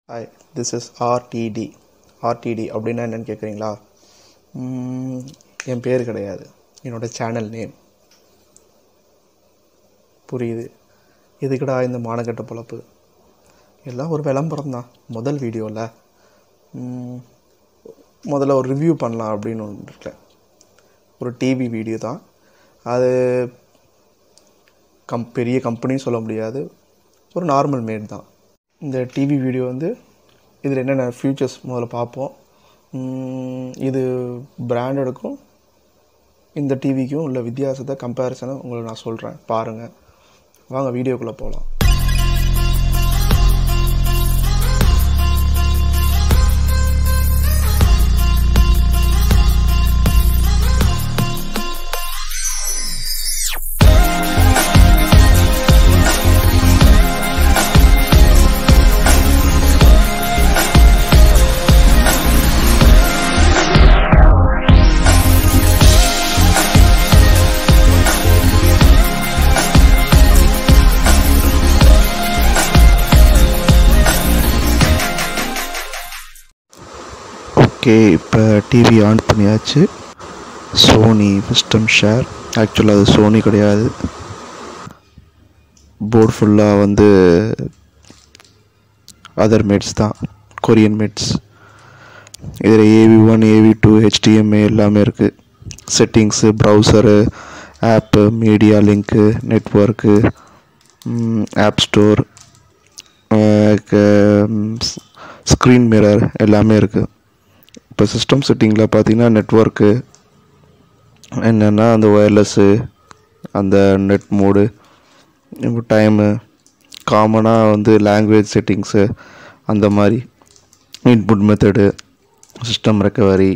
Hi this is RTD RTD அப்படின்னா என்னன்னு கேட்குறீங்களா ம், என் பேர் கிடையாது என்னோடய சேனல் நேம் புரியுது எதுக்குடா இந்த மானக்கெட்ட பொழப்பு எல்லாம் ஒரு விளம்பரம் தான் முதல் வீடியோவில் முதல்ல ஒரு ரிவ்யூ பண்ணலாம் அப்படின்னு ஒன்று இருக்கேன் ஒரு டிவி வீடியோ தான் அது கம் பெரிய கம்பெனின்னு சொல்ல முடியாது ஒரு நார்மல் மேட் தான் இந்த டிவி வீடியோ வந்து இதில் என்னென்ன ஃபியூச்சர்ஸ் முதல்ல பார்ப்போம் உம், இது பிராண்டடுக்கும் இந்த டிவிக்கும் உள்ள வித்தியாசத்தை கம்பேரிசனை உங்களுக்கு நான் சொல்கிறேன் பாருங்கள் வாங்க வீடியோக்குள்ளே போகலாம் ஓகே இப்போ டிவி ஆன் பண்ணியாச்சு சோனி சிஸ்டம் ஷேர் ஆக்சுவலாக அது சோனி கிடையாது போர்டு ஃபுல்லாக வந்து அதர் மேட்ஸ் தான் கொரியன் மேட்ஸ் இதில் AV one AV two HDMI எல்லாமே இருக்குது settings browser app media link network app store screen mirror எல்லாமே இருக்குது இப்போ சிஸ்டம் செட்டிங்கில் பார்த்தீங்கன்னா நெட்ஒர்க்கு என்னென்னா அந்த ஒயர்லெஸ்ஸு அந்த நெட் மோடு இப்போ டைமு காமனாக வந்து லாங்குவேஜ் செட்டிங்ஸு அந்த மாதிரி இன்புட் மெத்தடு சிஸ்டம் ரெக்கவரி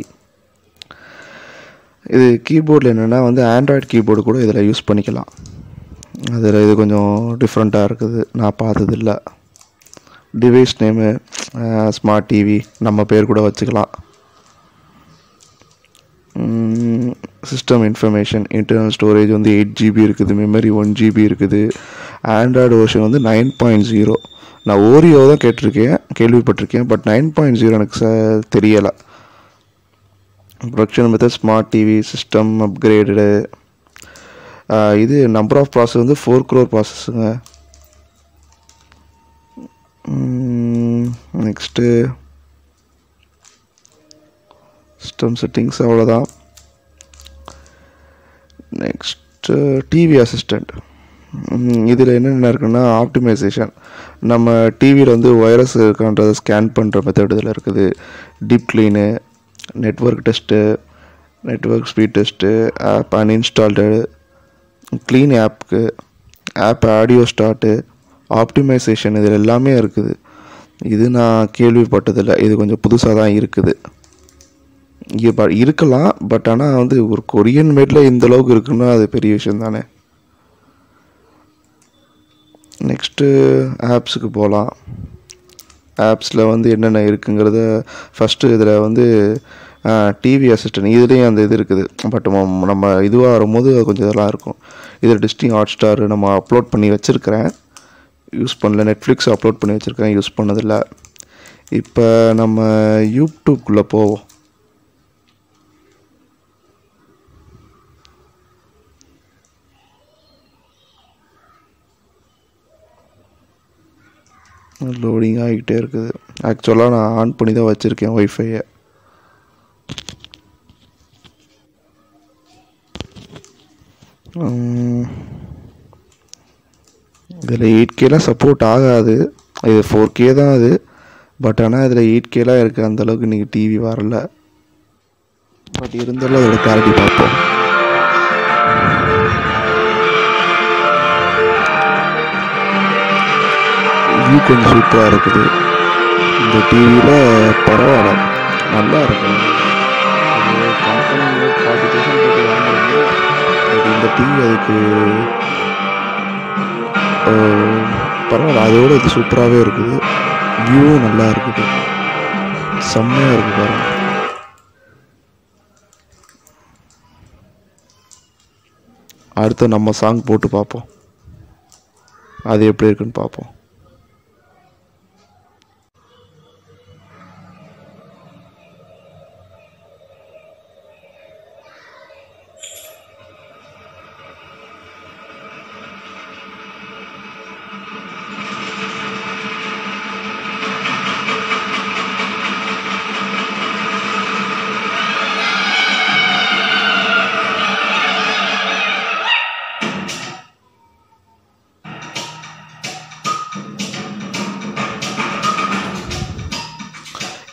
இது கீபோர்டில் என்னென்னா வந்து ஆண்ட்ராய்டு கீபோர்டு கூட இதில் யூஸ் பண்ணிக்கலாம் அதில் இது கொஞ்சம் டிஃப்ரெண்ட்டாக இருக்குது நான் பார்த்ததில்ல டிவைஸ் நேமு ஸ்மார்ட் டிவி நம்ம பேர் கூட வச்சுக்கலாம் சிஸ்டம் இன்ஃபர்மேஷன் இன்டர்னல் ஸ்டோரேஜ் வந்து எயிட் ஜிபி இருக்குது மெமரி ஒன் ஜிபி இருக்குது ஆண்ட்ராய்டு வெர்ஷன் வந்து நைன் பாயிண்ட் ஜீரோ நான் ஓரியோ தான் கேட்டிருக்கேன் கேள்விப்பட்டிருக்கேன் பட் நைன் பாயிண்ட் ஜீரோ எனக்கு ச தெரியலை production method smart TV system upgrade இது நம்பர் ஆஃப் ப்ராசஸ் வந்து ஃபோர் க்ரோர் ப்ராசஸ்ஸுங்க நெக்ஸ்ட்டு சிஸ்டம் செட்டிங்ஸ் அவ்வளோதான் நெக்ஸ்ட்டு டிவி அசிஸ்டண்ட் இதில் என்னென்ன இருக்குன்னா ஆப்டிமைசேஷன் நம்ம டிவியில் வந்து வைரஸ் இருக்கான்றதை ஸ்கேன் பண்ணுற மெத்தட் இதில் இருக்குது deep clean network test network speed test app uninstalled clean ஆப்க்கு ஆப் ஆடியோ ஸ்டார்ட்டு ஆப்டிமைசேஷன் இதில் எல்லாமே இருக்குது இது நான் கேள்விப்பட்டதில்லை இது கொஞ்சம் புதுசாக தான் இருக்குது இங்கே ப இருக்கலாம் பட் ஆனால் வந்து ஒரு கொரியன் மேட்டில் இந்த அளவுக்கு இருக்குன்னா அது பெரிய விஷயம் தானே நெக்ஸ்ட்டு ஆப்ஸுக்கு போகலாம் ஆப்ஸில் வந்து என்னென்ன இருக்குங்கிறத ஃபஸ்ட்டு இதில் வந்து டிவி அசிஸ்டன்ட் இதுலேயும் அந்த இது இருக்குது பட் நம்ம இதுவாக வரும்போது கொஞ்சம் இதெல்லாம் இருக்கும் இதில் டிஸ்டிங் ஹாட் ஸ்டார் நம்ம அப்லோட் பண்ணி வச்சுருக்கிறேன் யூஸ் பண்ணல நெட்ஃப்ளிக்ஸ் அப்லோட் பண்ணி வச்சுருக்கேன் யூஸ் பண்ணதில்லை இப்போ நம்ம யூடியூப்குள்ளே போவோம் லோடிங் ஆகிக்கிட்டே இருக்குது ஆக்சுவலாக நான் ஆன் பண்ணி தான் வச்சுருக்கேன் ஒய்ஃபையை இதில் எயிட் கேலாம் சப்போர்ட் ஆகாது இது ஃபோர் கே தான் அது பட் ஆனால் இதில் எயிட் கேலாம் இருக்குது அந்தளவுக்கு இன்றைக்கி டிவி வரல பட் இருந்தாலும் அதோட குவாலிட்டி பார்ப்போம் வியூ கொஞ்சம் சூப்பராக இருக்குது இந்த டிவியில் பரவாயில்ல நல்லா இருக்கும் கம்பெனி ஃபார்ட்டி தௌசண்ட் போட்டு வாங்குறீங்க பட் இந்த டிவி அதுக்கு அஹ், பரவாயில்ல அதோட இது சூப்பராகவே இருக்குது வியூவும் நல்லா இருக்குது செம்மையாக இருக்குது பாருங்க அடுத்து நம்ம சாங் போட்டு பார்ப்போம் அது எப்படி இருக்குன்னு பார்ப்போம்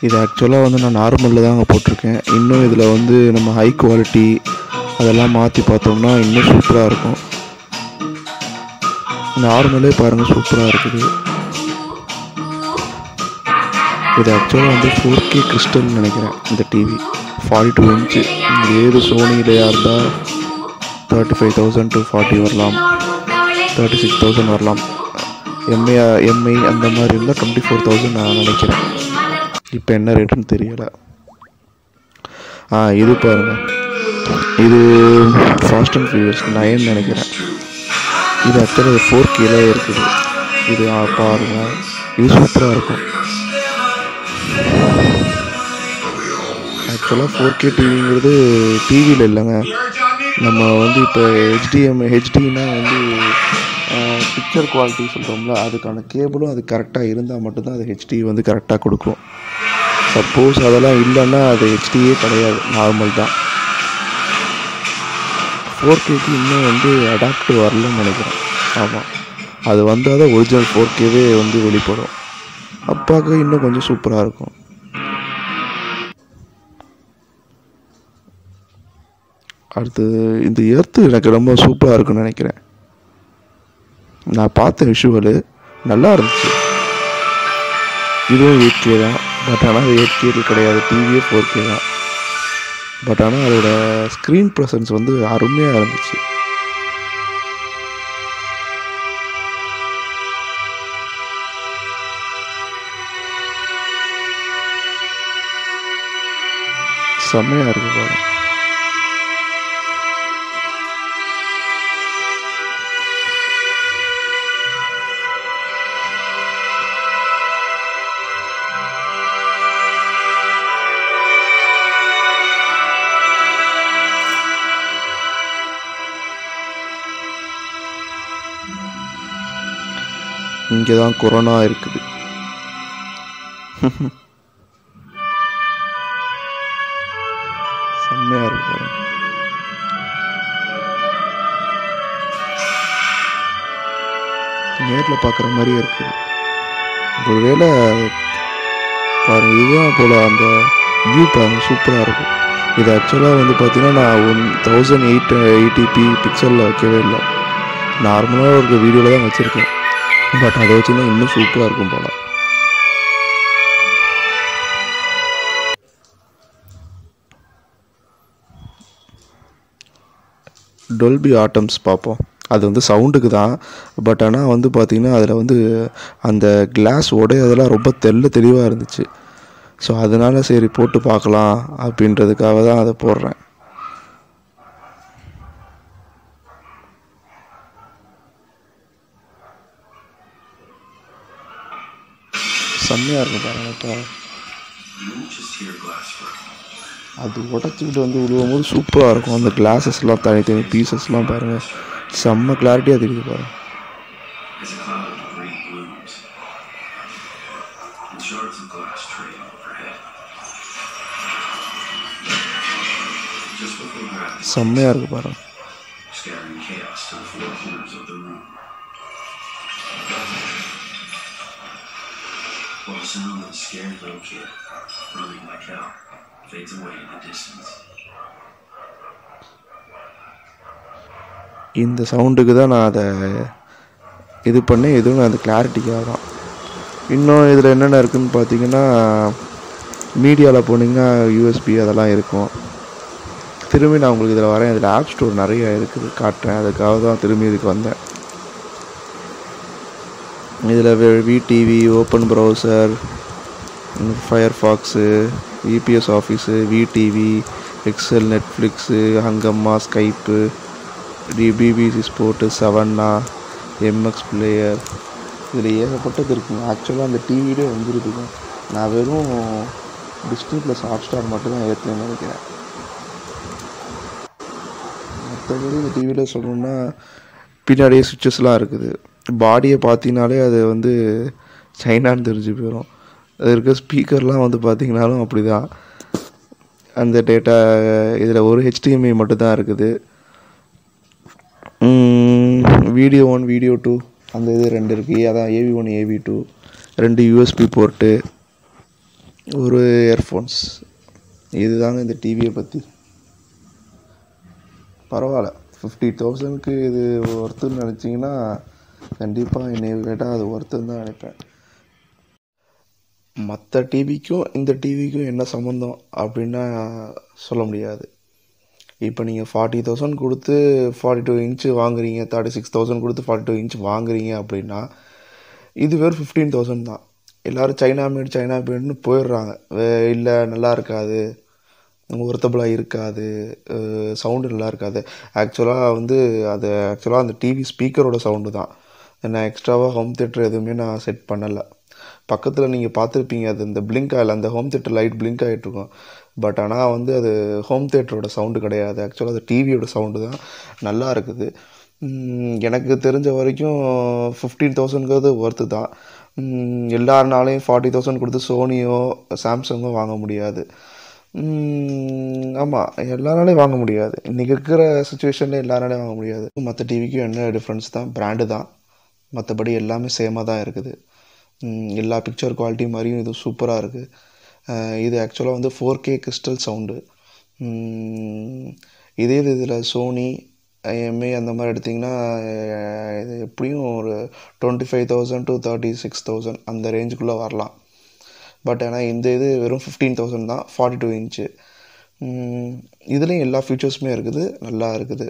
இது ஆக்சுவலாக வந்து நான் நார்மலில் தாங்க போட்டிருக்கேன் இன்னும் இதில் வந்து நம்ம ஹை குவாலிட்டி அதெல்லாம் மாற்றி பார்த்தோம்னா இன்னும் சூப்பராக இருக்கும் நார்மலே பாருங்கள் சூப்பராக இருக்குது இது ஆக்சுவலாக வந்து ஃபோர் கே கிறிஸ்டல்னு நினைக்கிறேன் இந்த டிவி ஃபார்ட்டி டூ இன்ச்சு ஏது சோனியிலையாக இருந்தால் thirty five thousand to forty வரலாம் தேர்ட்டி சிக்ஸ் தௌசண்ட் வரலாம் எம்ஐ எம்ஐ அந்த மாதிரி இருந்தால் டுவெண்ட்டி ஃபோர் தௌசண்ட் நான் நினைக்கிறேன் இப்போ என்ன ரேட்டுன்னு தெரியலை ஆ இது பாருங்க இது ஃபாஸ்ட் அண்ட் ஃபியூரியஸ் நைன் நினைக்கிறேன் இது ஆக்சுவலாக ஃபோர் கேல இருக்குது இது ஆ, பாருங்க இது சூப்பராக இருக்கும் ஆக்சுவலாக ஃபோர் கே டிவிங்கிறது டிவியில் இல்லைங்க நம்ம வந்து இப்போ ஹெச்டிஎம் ஹெச்டினா வந்து பிக்சர் குவாலிட்டி சொல்கிறோம்ல அதுக்கான கேபிளும் அது கரெக்டாக இருந்தால் மட்டும்தான் அது ஹெச்டி வந்து கரெக்டாக கொடுக்கும் சப்போஸ் அதெல்லாம் இல்லைன்னா அது ஹெச்டியே கிடையாது நார்மல் தான் ஃபோர் கேக்கு இன்னும் வந்து அடாப்ட் வரலன்னு நினைக்கிறேன் ஆமாம் அது வந்தால் தான் ஒரிஜினல் ஃபோர் கேவே வந்து வெளிப்படும் அப்பாவுக்கு இன்னும் கொஞ்சம் சூப்பராக இருக்கும் அடுத்து இந்த எர்த்து எனக்கு ரொம்ப சூப்பராக இருக்குன்னு நினைக்கிறேன் நான் பார்த்த விஷுவலு நல்லா இருந்துச்சு இதுவும் எயிட் கே தான் பட் ஆனால் அது எயிட் கே கிடையாது டிவியே ஃபோர் கே தான் பட் ஆனால் அதோட ஸ்க்ரீன் ப்ரெசன்ஸ் வந்து அருமையாக இருந்துச்சு செம்மையாக இருக்கு பாருங்க இங்கே தான் கொரோனா இருக்குது செம்மையாக இருக்கு பாருங்க நேரில் பார்க்குற மாதிரியே இருக்குது ஒருவேளை பாருங்க இதுதான் போல் அந்த வியூ பாருங்க சூப்பராக இருக்கும் இது ஆக்சுவலாக வந்து பார்த்தீங்கன்னா நான் ஒன் தௌசண்ட் எயிட் எயிட்டிபி பிக்சலில் வைக்கவே இல்லை நார்மலாக ஒரு வீடியோவில் தான் வச்சுருக்கேன் பட் அதை வச்சுன்னா இன்னும் சூப்பராக இருக்கும் போல் டொல்பி ஆட்டம்ஸ் பார்ப்போம் அது வந்து சவுண்டுக்கு தான் பட் ஆனால் வந்து பார்த்திங்கன்னா அதில் வந்து அந்த கிளாஸ் உடையதெல்லாம் ரொம்ப தெள்ள தெளிவாக இருந்துச்சு ஸோ அதனால சரி போட்டு பார்க்கலாம் அப்படின்றதுக்காக தான் அதை போடுறேன் செம்மையாக இருக்கும் பாருங்க இப்போ அது உடச்சிக்கிட்டு வந்து விழுவும் போது சூப்பராக இருக்கும் அந்த கிளாஸஸ்லாம் தனித்தனி பீசஸ்லாம் பாருங்கள் செம்ம கிளாரிட்டியாக தெரியுது பாருங்க as a cloud of debris blooms and shards of glass trail overhead. Just before gravity, செம்மையாக இருக்குது பாருங்க scattering chaos to the four corners of the room. While the sound of a scared little kid running like hell fades away in the distance. இந்த சவுண்டுக்கு தான் நான் அதை இது பண்ணி இதுவும் நான் அந்த கிளாரிட்டிக்காக தான் இன்னும் இதில் என்னென்ன இருக்குதுன்னு பார்த்தீங்கன்னா மீடியாவில் போனீங்கன்னா யூஎஸ்பி அதெல்லாம் இருக்கும் திரும்பி நான் உங்களுக்கு இதில் வரேன் இதில் ஆப் ஸ்டோர் நிறைய இருக்குது காட்டுறேன் அதுக்காக தான் திரும்பி இதுக்கு வந்தேன் இதில் VTV open browser Firefox EPS office VTV excel Netflix Hungama Skype T BBC sport செவன்னா எம்எக்ஸ் பிளேயர் இதில் ஏகப்பட்டது இருக்குங்க ஆக்சுவலாக அந்த டிவிலே வந்துருக்குங்க நான் வெறும் டிஸ்னி ப்ளஸ் ஹாட் ஸ்டார் மட்டும்தான் ஏற்றுன்னு நினைக்கிறேன் மற்றபடி இந்த டிவியில் சொல்லணும்னா பின்னாடியே சுவிட்சஸ்லாம் இருக்குது பாடியை பார்த்தீங்கனாலே அது வந்து சைனான்னு தெரிஞ்சு போயிடும் அது இருக்க ஸ்பீக்கர்லாம் வந்து பார்த்தீங்கனாலும் அப்படி தான் அந்த டேட்டா இதில் ஒரு ஹெச்டிஎம்ஐ மட்டும்தான் இருக்குது வீடியோ ஒன் வீடியோ டூ அந்த இது ரெண்டு இருக்குது அதான் ஏவி ஒன் ஏவி டூ ரெண்டு யூஎஸ்பி போர்ட்டு ஒரு இயர்ஃபோன்ஸ் இதுதாங்க இந்த டிவியை பற்றி பரவாயில்ல ஃபிஃப்டி தௌசண்ட்க்கு இது ஒர்த்துன்னு நினச்சிங்கன்னா கண்டிப்பாக என்னை கேட்டால் அது ஒர்த்துன்னு தான் நினைப்பேன் மற்ற டிவிக்கும் இந்த டிவிக்கும் என்ன சம்மந்தம் அப்படின்னா சொல்ல முடியாது இப்போ நீங்கள் ஃபார்ட்டி தௌசண்ட் கொடுத்து ஃபார்ட்டி டூ இன்ச்சு வாங்குறீங்க தேர்ட்டி சிக்ஸ் தௌசண்ட் கொடுத்து ஃபார்ட்டி டூ இன்ச் வாங்குறீங்க அப்படின்னா இது வெறும் ஃபிஃப்டீன் தௌசண்ட் தான் எல்லோரும் சைனா மேட் சைனா மேட்னு போயிடுறாங்க இல்லை நல்லா இருக்காது ஒர்த்தபுளாக இருக்காது சவுண்டு நல்லா இருக்காது ஆக்சுவலாக வந்து அது ஆக்சுவலாக அந்த டிவி ஸ்பீக்கரோட சவுண்டு தான் நான் எக்ஸ்ட்ராவாக ஹோம் தேட்டர் எதுவுமே நான் செட் பண்ணலை பக்கத்தில் நீங்கள் பார்த்துருப்பீங்க அது இந்த பிளிங்க் ஆகல அந்த ஹோம் தேட்டர் லைட் பிளிங்க் ஆகிட்ருக்கும் பட் ஆனால் வந்து அது ஹோம் தேட்டரோட சவுண்டு கிடையாது ஆக்சுவலாக அது டிவியோட சவுண்டு தான் நல்லா இருக்குது உம், எனக்கு தெரிஞ்ச வரைக்கும் ஃபிஃப்டீன் தௌசண்ட்ங்கிறது ஒர்த்து தான் உம், எல்லாருனாலையும் ஃபார்ட்டி தௌசண்ட் கொடுத்து சோனியோ சாம்சங்கோ வாங்க முடியாது ஆமாம் எல்லாராலையும் வாங்க முடியாது இன்றைக்கி இருக்கிற சுச்சுவேஷனில் எல்லாராலையும் வாங்க முடியாது மற்ற டிவிக்கும் என்ன டிஃப்ரென்ஸ் தான் பிராண்டு தான் மற்றபடி எல்லாமே சேமாக தான் இருக்குது உம், எல்லா பிக்சர் குவாலிட்டி மாதிரியும் இது சூப்பராக இருக்குது இது ஆக்சுவலாக வந்து ஃபோர் கே கிறிஸ்டல் சவுண்டு இதே இது இதில் சோனி ஐஎம்ஐ அந்த மாதிரி எடுத்திங்கன்னா அஹ், இது எப்படியும் ஒரு twenty five thousand to thirty six thousand அந்த ரேஞ்சுக்குள்ளே வரலாம் பட் ஆனால் இந்த இது வெறும் ஃபிஃப்டீன் தௌசண்ட் தான் ஃபார்ட்டி டூ இன்ச்சு இதுலேயும் எல்லா ஃபீச்சர்ஸுமே இருக்குது நல்லா இருக்குது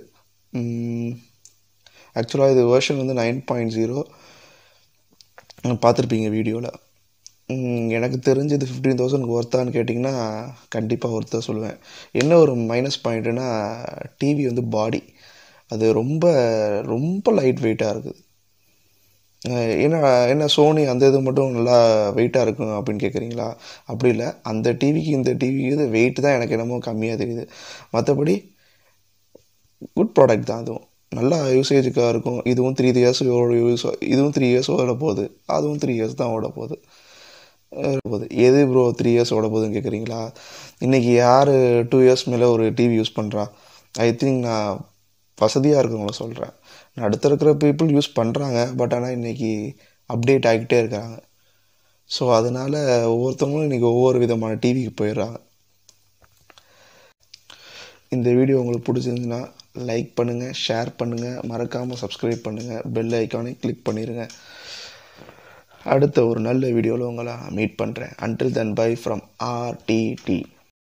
ஆக்சுவலாக இது வெர்ஷன் வந்து நைன் பாயிண்ட் ஜீரோ பார்த்துருப்பீங்க வீடியோவில் எனக்கு தெரிஞ்சு இது ஃபிஃப்டீன் தௌசண்ட் ஒர்த்தான்னு கேட்டிங்கன்னா கண்டிப்பாக ஒர்த்தாக சொல்லுவேன் என்ன ஒரு மைனஸ் பாயிண்ட்டுனா டிவி வந்து பாடி அது ரொம்ப ரொம்ப லைட் வெயிட்டாக இருக்குது அஹ் என்ன என்ன சோனி அந்த இது மட்டும் நல்லா வெயிட்டாக இருக்கும் அப்படின்னு கேட்குறீங்களா அப்படி இல்லை அந்த டிவிக்கு இந்த டிவிக்கு இது வெயிட் தான் எனக்கு என்னமோ கம்மியாக தெரியுது மற்றபடி குட் ப்ராடக்ட் தான் அதுவும் நல்லா யூசேஜுக்காக இருக்கும் இதுவும் த்ரீ இயர்ஸ் யூஸ் இதுவும் த்ரீ இயர்ஸ் ஓட போகுது அதுவும் த்ரீ இயர்ஸ் தான் ஓட போகுது அஹ் போகுது எது ப்ரோ த்ரீ இயர்ஸ் ஓட போகுதுன்னு கேட்குறீங்களா இன்றைக்கி யார் டூ இயர்ஸ் மேலே ஒரு டிவி யூஸ் பண்ணுறா ஐ திங்க் நான் வசதியாக இருக்கவங்கள சொல்கிறேன் அடுத்த இருக்கிற பீப்புள் யூஸ் பண்ணுறாங்க பட் ஆனால் இன்றைக்கி அப்டேட் ஆகிக்கிட்டே இருக்காங்க ஸோ அதனால் ஒவ்வொருத்தவங்களும் இன்றைக்கி ஒவ்வொரு விதமான டிவிக்கு போயிடுறாங்க இந்த வீடியோ உங்களுக்கு பிடிச்சிருந்துச்சுன்னா லைக் பண்ணுங்கள் ஷேர் பண்ணுங்கள் மறக்காமல் சப்ஸ்கிரைப் பண்ணுங்கள் பெல் ஐக்கானை கிளிக் பண்ணிடுங்க அடுத்த ஒரு நல்ல வீடியோவில் உங்களை மீட் பண்ணுறேன் until then bye from RTT